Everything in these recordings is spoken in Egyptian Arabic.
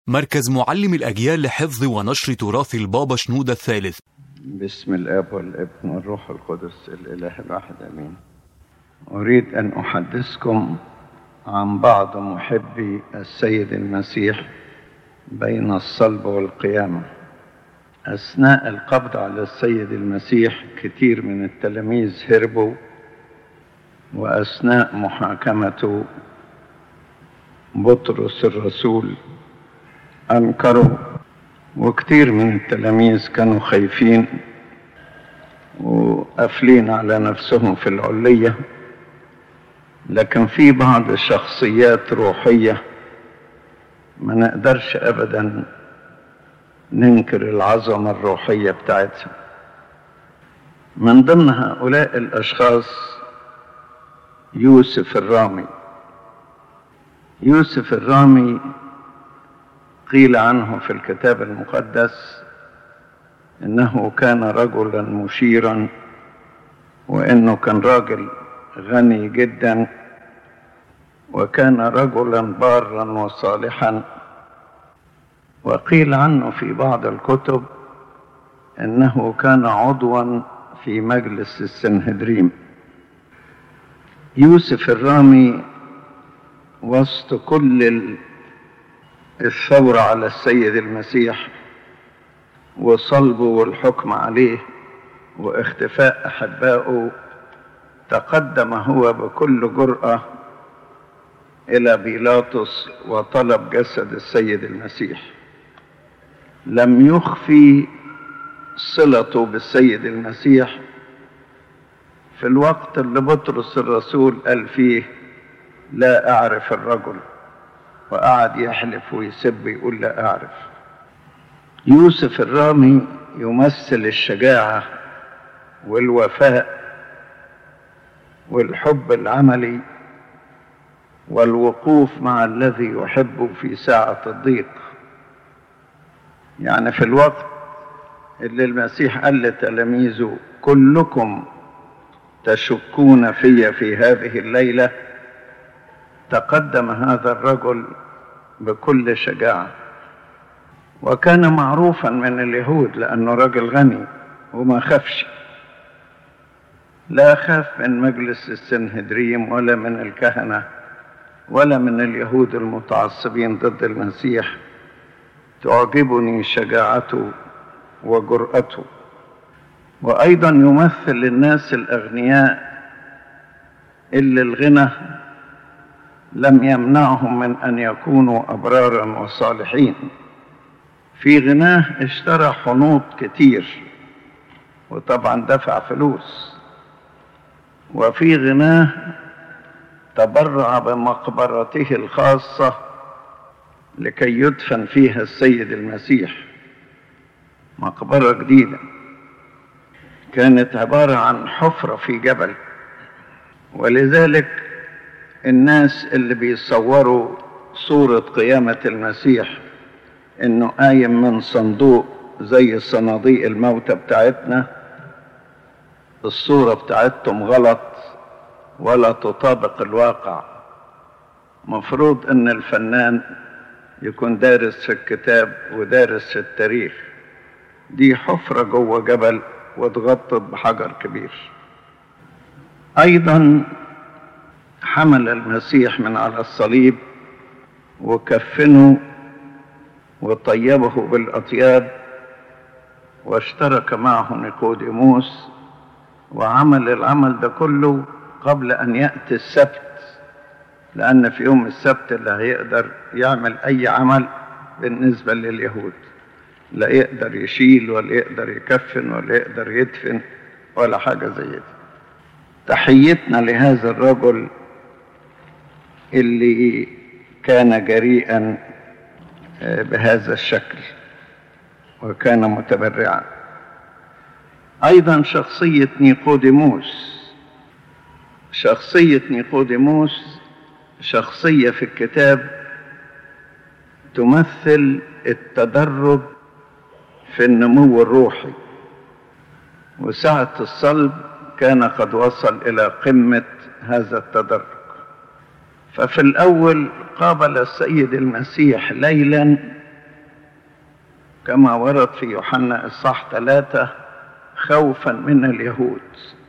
مركز معلم الأجيال لحفظ ونشر تراث البابا شنودة الثالث بسم الاب والابن والروح القدس الاله الواحد امين اريد ان احدثكم عن بعض محبي السيد المسيح بين الصلب والقيامه اثناء القبض على السيد المسيح كثير من التلاميذ هربوا واثناء محاكمته بطرس الرسول انكروا وكتير من التلاميذ كانوا خايفين وقافلين على نفسهم في العلية لكن في بعض الشخصيات روحية ما نقدرش أبدا ننكر العظمة الروحية بتاعتها من ضمن هؤلاء الأشخاص يوسف الرامي يوسف الرامي قيل عنه في الكتاب المقدس انه كان رجلا مشيرا وانه كان راجل غني جدا وكان رجلا بارا وصالحا وقيل عنه في بعض الكتب انه كان عضوا في مجلس السنهدريم يوسف الرامي وسط كل الثورة على السيد المسيح وصلبه والحكم عليه واختفاء أحبائه تقدم هو بكل جرأة إلى بيلاطس وطلب جسد السيد المسيح لم يخفي صلته بالسيد المسيح في الوقت اللي بطرس الرسول قال فيه لا أعرف الرجل وقعد يحلف ويسب يقول لا أعرف يوسف الرامي يمثل الشجاعة والوفاء والحب العملي والوقوف مع الذي يحبه في ساعة الضيق يعني في الوقت اللي المسيح قال لتلاميذه كلكم تشكون في في هذه الليله تقدم هذا الرجل بكل شجاعة وكان معروفا من اليهود لأنه رجل غني وما خافش لا خاف من مجلس السنهدريم ولا من الكهنة ولا من اليهود المتعصبين ضد المسيح تعجبني شجاعته وجرأته وأيضا يمثل الناس الأغنياء اللي الغنى لم يمنعهم من ان يكونوا ابرارا وصالحين في غناه اشترى حنوط كتير وطبعا دفع فلوس وفي غناه تبرع بمقبرته الخاصه لكي يدفن فيها السيد المسيح مقبره جديده كانت عباره عن حفره في جبل ولذلك الناس اللي بيصوروا صورة قيامة المسيح انه قايم من صندوق زي صناديق الموتى بتاعتنا الصورة بتاعتهم غلط ولا تطابق الواقع مفروض ان الفنان يكون دارس في الكتاب ودارس في التاريخ دي حفرة جوه جبل واتغطت بحجر كبير ايضا حمل المسيح من على الصليب وكفنه وطيبه بالاطياب واشترك معه نيقوديموس وعمل العمل ده كله قبل ان ياتي السبت لان في يوم السبت اللي هيقدر يعمل اي عمل بالنسبه لليهود لا يقدر يشيل ولا يقدر يكفن ولا يقدر يدفن ولا حاجه زي دي تحيتنا لهذا الرجل اللي كان جريئا بهذا الشكل وكان متبرعا ايضا شخصيه نيقوديموس شخصيه نيقوديموس شخصيه في الكتاب تمثل التدرج في النمو الروحي وساعه الصلب كان قد وصل الى قمه هذا التدرج ففي الأول قابل السيد المسيح ليلا كما ورد في يوحنا الصح ثلاثة خوفا من اليهود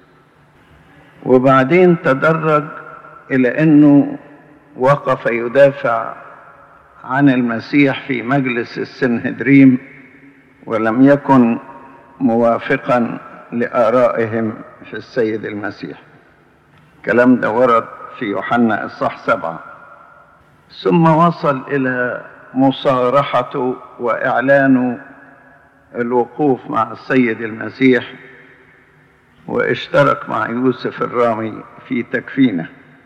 وبعدين تدرج إلى أنه وقف يدافع عن المسيح في مجلس السنهدريم ولم يكن موافقا لآرائهم في السيد المسيح الكلام ده ورد في يوحنا الصح سبعة ثم وصل إلى مصارحته وإعلانه الوقوف مع السيد المسيح واشترك مع يوسف الرامي في تكفينه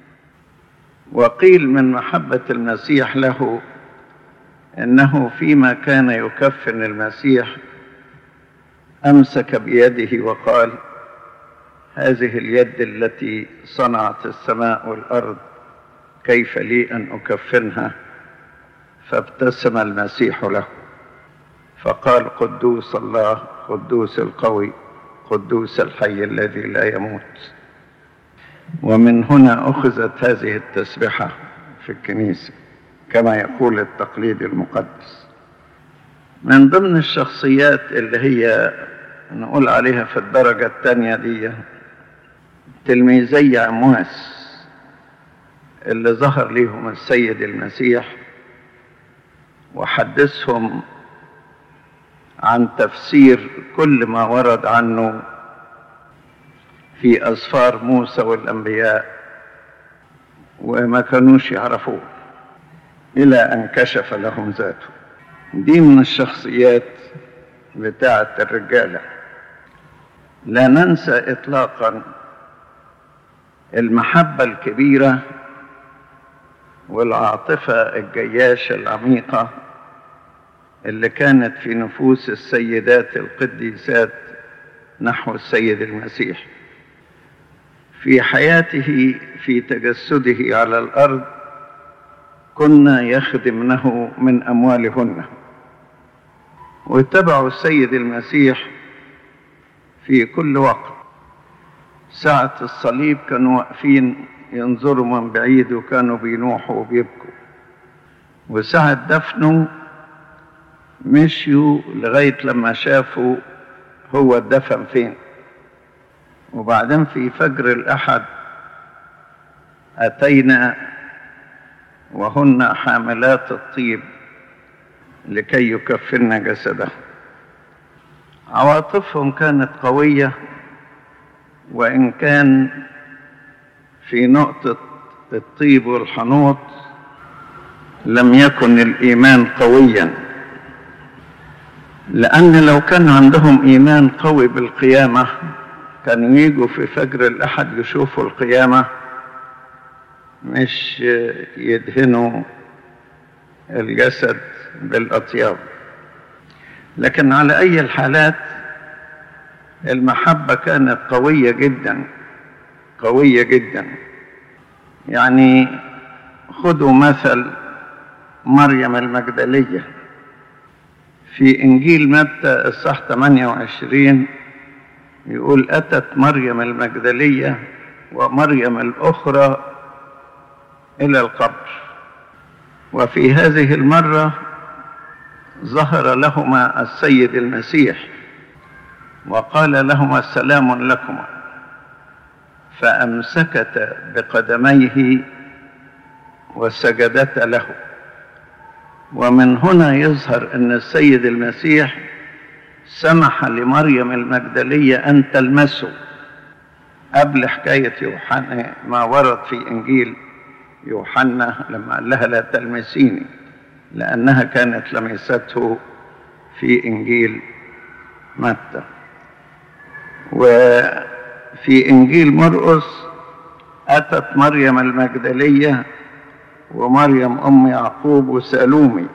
وقيل من محبة المسيح له انه فيما كان يكفن المسيح امسك بيده وقال هذه اليد التي صنعت السماء والارض كيف لي ان اكفنها فابتسم المسيح له فقال قدوس الله قدوس القوي قدوس الحي الذي لا يموت ومن هنا اخذت هذه التسبحه في الكنيسه كما يقول التقليد المقدس من ضمن الشخصيات اللي هي نقول عليها في الدرجة الثانية دي تلميذي عمواس اللي ظهر ليهم السيد المسيح وحدثهم عن تفسير كل ما ورد عنه في أسفار موسى والأنبياء وما كانوش يعرفوه إلى أن كشف لهم ذاته دي من الشخصيات بتاعة الرجالة لا ننسى إطلاقا المحبة الكبيرة والعاطفة الجياشة العميقة اللي كانت في نفوس السيدات القديسات نحو السيد المسيح في حياته في تجسده على الأرض كنا يخدمنه من أموالهن واتبعوا السيد المسيح في كل وقت ساعة الصليب كانوا واقفين ينظروا من بعيد وكانوا بينوحوا وبيبكوا وساعة دفنه مشيوا لغاية لما شافوا هو الدفن فين وبعدين في فجر الأحد أتينا وهن حاملات الطيب لكي يكفن جسده عواطفهم كانت قوية وإن كان في نقطة الطيب والحنوط لم يكن الإيمان قويا لأن لو كان عندهم إيمان قوي بالقيامة كانوا يجوا في فجر الأحد يشوفوا القيامة مش يدهنوا الجسد بالأطياب لكن على أي الحالات المحبة كانت قوية جدا قوية جدا يعني خذوا مثل مريم المجدلية في إنجيل متى الصح 28 يقول أتت مريم المجدلية ومريم الأخرى إلى القبر وفي هذه المرة ظهر لهما السيد المسيح وقال لهما سلام لكما فأمسكتا بقدميه وسجدتا له ومن هنا يظهر أن السيد المسيح سمح لمريم المجدلية أن تلمسه قبل حكاية يوحنا ما ورد في إنجيل يوحنا لما قال لها لا تلمسيني لأنها كانت لمسته في إنجيل متى وفي إنجيل مرقس أتت مريم المجدلية ومريم أم يعقوب وسالومي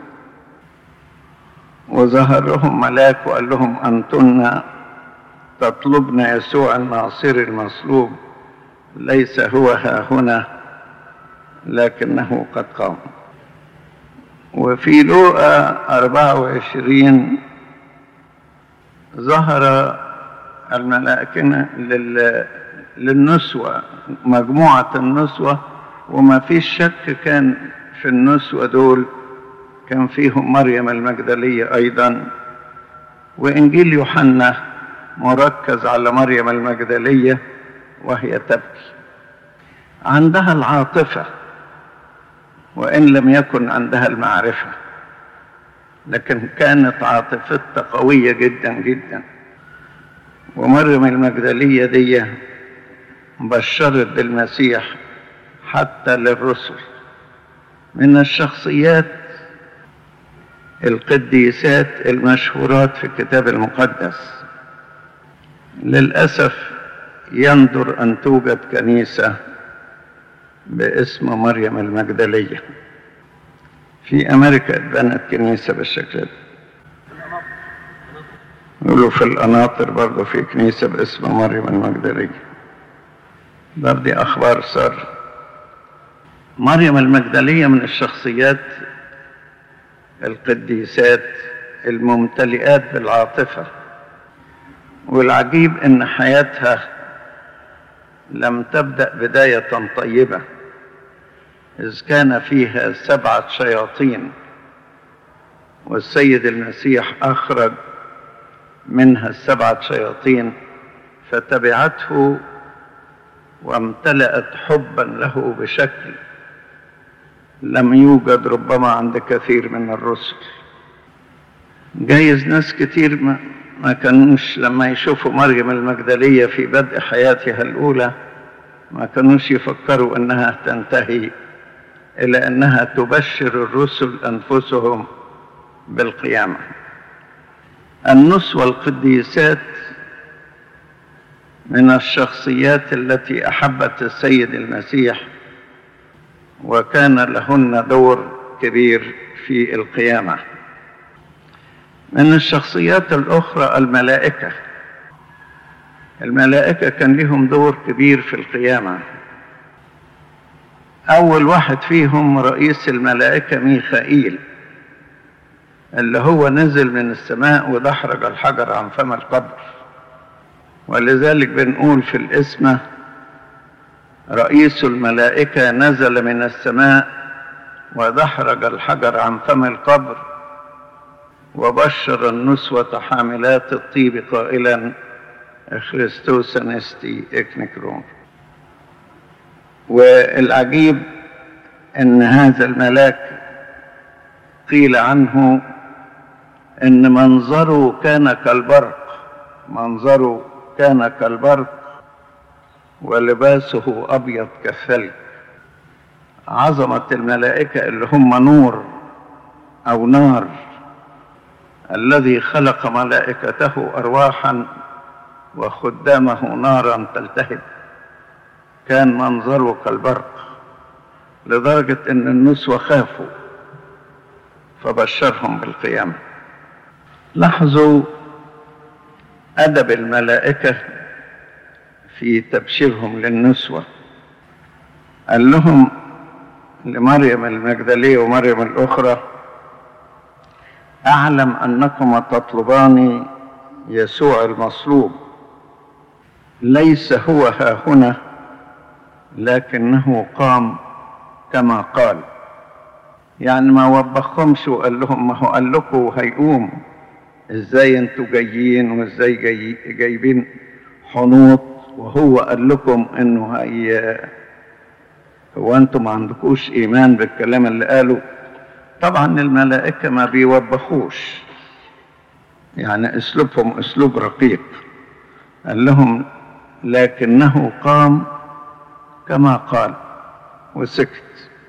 وظهر لهم ملاك وقال لهم أنتن تطلبن يسوع الناصري المصلوب ليس هو ها هنا لكنه قد قام وفي لوقا 24 ظهر الملائكة لل... للنسوة مجموعة النسوة وما فيش شك كان في النسوة دول كان فيهم مريم المجدلية أيضا وإنجيل يوحنا مركز على مريم المجدلية وهي تبكي عندها العاطفة وإن لم يكن عندها المعرفة لكن كانت عاطفتها قوية جدا جدا ومريم المجدلية دي بشرت بالمسيح حتى للرسل من الشخصيات القديسات المشهورات في الكتاب المقدس للأسف يندر أن توجد كنيسة باسم مريم المجدلية في أمريكا اتبنت كنيسة بالشكل ده يقولوا في القناطر برضه في كنيسة باسم مريم المجدلية برضه أخبار سارة مريم المجدلية من الشخصيات القديسات الممتلئات بالعاطفة والعجيب ان حياتها لم تبدأ بداية طيبة إذ كان فيها سبعة شياطين والسيد المسيح أخرج منها السبعة شياطين فتبعته وامتلأت حبا له بشكل لم يوجد ربما عند كثير من الرسل جايز ناس كتير ما, ما كانوش لما يشوفوا مريم المجدلية في بدء حياتها الأولى ما كانوش يفكروا أنها تنتهي إلى أنها تبشر الرسل أنفسهم بالقيامة النسوة القديسات من الشخصيات التي أحبت السيد المسيح وكان لهن دور كبير في القيامة من الشخصيات الأخرى الملائكة الملائكة كان لهم دور كبير في القيامة أول واحد فيهم رئيس الملائكة ميخائيل اللي هو نزل من السماء ودحرج الحجر عن فم القبر ولذلك بنقول في الاسم رئيس الملائكة نزل من السماء ودحرج الحجر عن فم القبر وبشر النسوة حاملات الطيب قائلا خريستوس نستي اكنكرون والعجيب ان هذا الملاك قيل عنه ان منظره كان كالبرق منظره كان كالبرق ولباسه ابيض كالثلج عظمه الملائكه اللي هم نور او نار الذي خلق ملائكته ارواحا وخدامه نارا تلتهب كان منظره كالبرق لدرجه ان النسوه خافوا فبشرهم بالقيامه لاحظوا ادب الملائكه في تبشيرهم للنسوه قال لهم لمريم المجدليه ومريم الاخرى اعلم انكما تطلبان يسوع المصلوب ليس هو ها هنا لكنه قام كما قال يعني ما وبخهمش وقال لهم ما هو قال لكم هيقوم ازاي انتوا جايين وازاي جاي جايبين حنوط وهو قال لكم انه هي هو انتم ما عندكوش ايمان بالكلام اللي قاله طبعا الملائكة ما بيوبخوش يعني اسلوبهم اسلوب رقيق قال لهم لكنه قام كما قال وسكت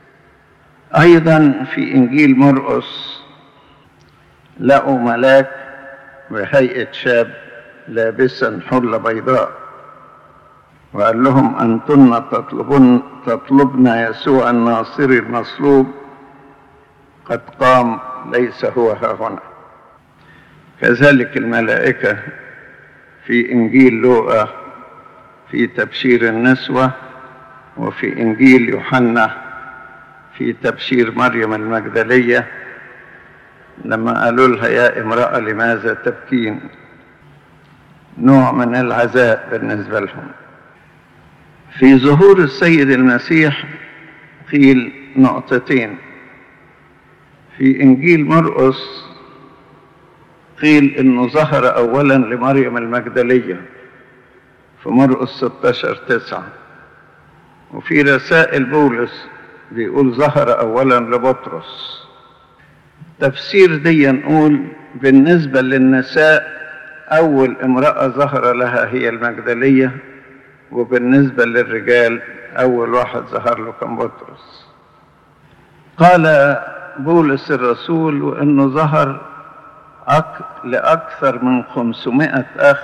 ايضا في انجيل مرقس لقوا ملاك بهيئه شاب لابسا حله بيضاء وقال لهم انتن تطلبن تطلبن يسوع الناصري المصلوب قد قام ليس هو ها هنا كذلك الملائكه في انجيل لوقا في تبشير النسوه وفي انجيل يوحنا في تبشير مريم المجدليه لما قالوا لها يا امراه لماذا تبكين نوع من العزاء بالنسبه لهم في ظهور السيد المسيح قيل نقطتين في انجيل مرقس قيل انه ظهر اولا لمريم المجدليه في مرقس 16 9 وفي رسائل بولس بيقول ظهر اولا لبطرس تفسير دي نقول بالنسبه للنساء اول امراه ظهر لها هي المجدليه وبالنسبه للرجال اول واحد ظهر له كان بطرس قال بولس الرسول وانه ظهر أك... لاكثر من خمسمائه اخ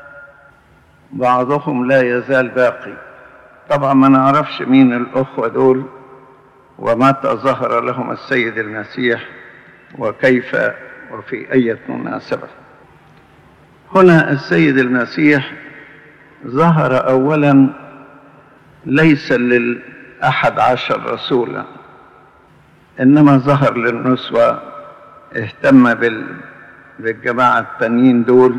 بعضهم لا يزال باقي طبعا ما نعرفش مين الاخوه دول ومتى ظهر لهم السيد المسيح وكيف وفي اي مناسبه هنا السيد المسيح ظهر اولا ليس للاحد عشر رسولا انما ظهر للنسوه اهتم بال... بالجماعه التانيين دول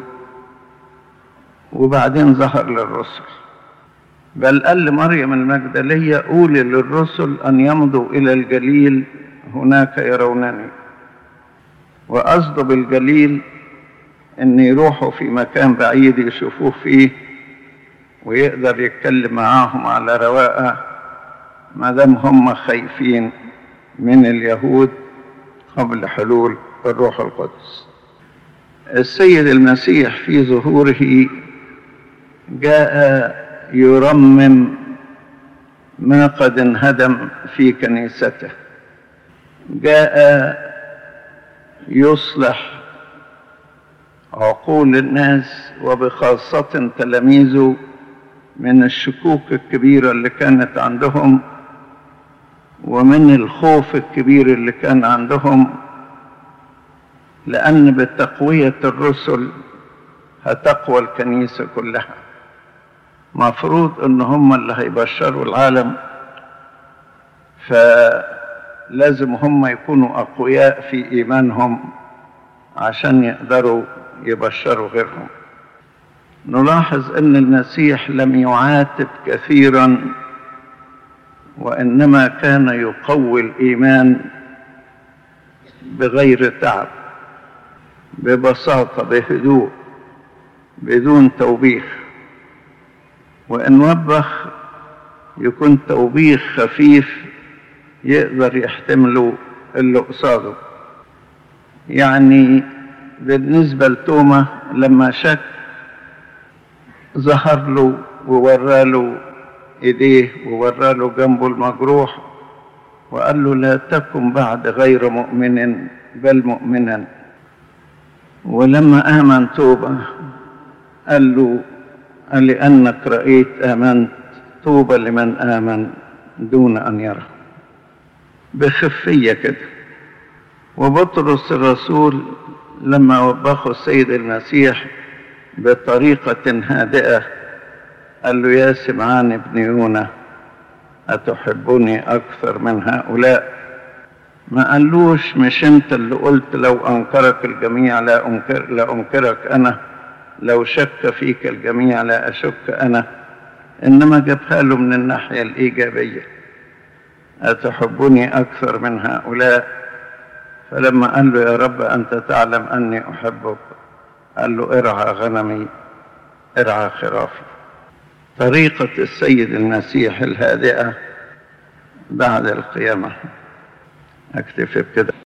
وبعدين ظهر للرسل بل قال لمريم المجدليه قولي للرسل ان يمضوا الى الجليل هناك يرونني وقصده بالجليل ان يروحوا في مكان بعيد يشوفوه فيه ويقدر يتكلم معاهم على رواقه ما دام هم خايفين من اليهود قبل حلول الروح القدس السيد المسيح في ظهوره جاء يرمم ما قد انهدم في كنيسته جاء يصلح عقول الناس وبخاصة تلاميذه من الشكوك الكبيرة اللي كانت عندهم ومن الخوف الكبير اللي كان عندهم لأن بتقوية الرسل هتقوى الكنيسة كلها مفروض ان هم اللي هيبشروا العالم فلازم هم يكونوا اقوياء في ايمانهم عشان يقدروا يبشروا غيرهم نلاحظ ان المسيح لم يعاتب كثيرا وانما كان يقوي الايمان بغير تعب ببساطه بهدوء بدون توبيخ وإن وبخ يكون توبيخ خفيف يقدر يحتمله اللي قصاده يعني بالنسبة لتوما لما شك ظهر له ووراله ايديه ووراله جنبه المجروح وقال له لا تكن بعد غير مؤمن بل مؤمنا ولما آمن توبة قال له قال لأنك رأيت آمنت طوبى لمن آمن دون أن يرى بخفية كده وبطرس الرسول لما وبخه السيد المسيح بطريقة هادئة قال له يا سمعان ابن يونا أتحبني أكثر من هؤلاء ما قالوش مش انت اللي قلت لو أنكرك الجميع لا أنكر لا أنكرك أنا لو شك فيك الجميع لا أشك أنا إنما جابها له من الناحية الإيجابية أتحبني أكثر من هؤلاء فلما قال له يا رب أنت تعلم أني أحبك قال له ارعى غنمي ارعى خرافي طريقة السيد المسيح الهادئة بعد القيامة أكتفي بكده